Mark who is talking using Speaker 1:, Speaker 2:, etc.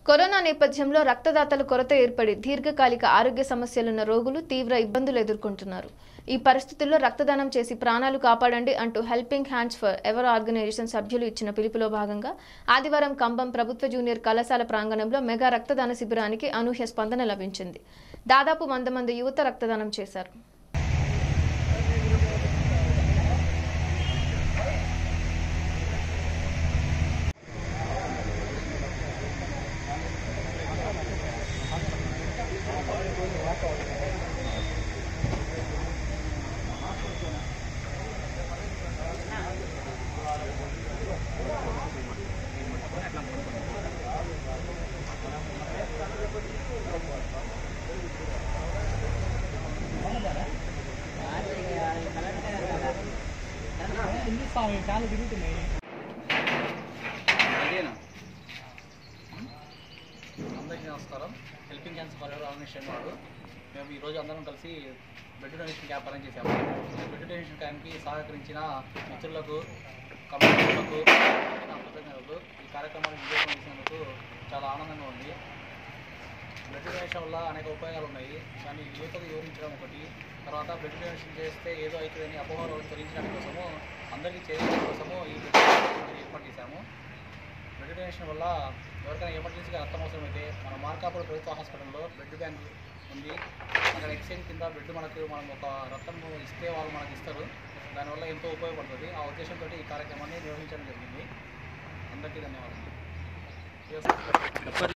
Speaker 1: corona నేపథ్యంలో రక్తదాతల కొరత ఏర్పడి దీర్ఘకాలిక ఆరోగ్య సమస్యలున్న రోగులు తీవ్ర ఇబ్బందులు ఎదుర్కొంటున్నారు ఈ పరిస్థితుల్లో రక్తదానం చేసి ప్రాణాలు కాపాడండి అంటూ helping hands for ever organization సభ్యులు ఇచ్చిన పిలుపులో భాగంగా ఆదివారం కంబం ప్రభుత్వ జూనియర్ కళాశాల ప్రాంగణంలో మెగా రక్తదాన శిబిరానికి అనూహ్య స్పందన లభించింది దాదాపు వంద మంది యువత రక్తదానం చేశారు
Speaker 2: అదేనా అందరికీ నమస్కారం helping hands for ever organization వారు మేము ఈరోజు అందరం కలిసి బ్లడ్ డొనేషన్ క్యాంప్ అరేంజ్ చేశాము ఈ బ్లడ్ డొనేషన్ క్యాంప్కి సహకరించిన మిత్రులకు కమిటీలకు నా కృతజ్ఞతలు ఈ కార్యక్రమాన్ని విజయవంతం చేసినందుకు చాలా ఆనందంగా ఉంది బ్లడ్ డొనేషన్ వల్ల అనేక ఉపయోగాలు ఉన్నాయి కానీ యువతకు వివరించడం ఒకటి తర్వాత బ్లడ్ డొనేషన్ చేస్తే ఏదో అవుతుందని అపోహలు తొలగించడానికి కోసము అందరికీ చేయడం కోసము ఈ బ్లడ్ డొనేషన్ ఏర్పాటు చేశాము బ్లడ్ డొనేషన్ వల్ల ఎవరికైనా ఎమర్జెన్సీగా రక్తం అవసరమైతే మన మార్కాపురం ప్రభుత్వ హాస్పిటల్లో బ్లడ్ బ్యాంక్ ఉంది అక్కడ ఎక్స్చేంజ్ కింద బ్లడ్ మనకు మనం ఒక రక్తం ఇస్తే వాళ్ళు మనకి ఇస్తారు దానివల్ల ఎంతో ఉపయోగపడుతుంది ఆ ఉద్దేశంతో ఈ కార్యక్రమాన్ని నిర్వహించడం జరిగింది అందరికీ ధన్యవాదాలు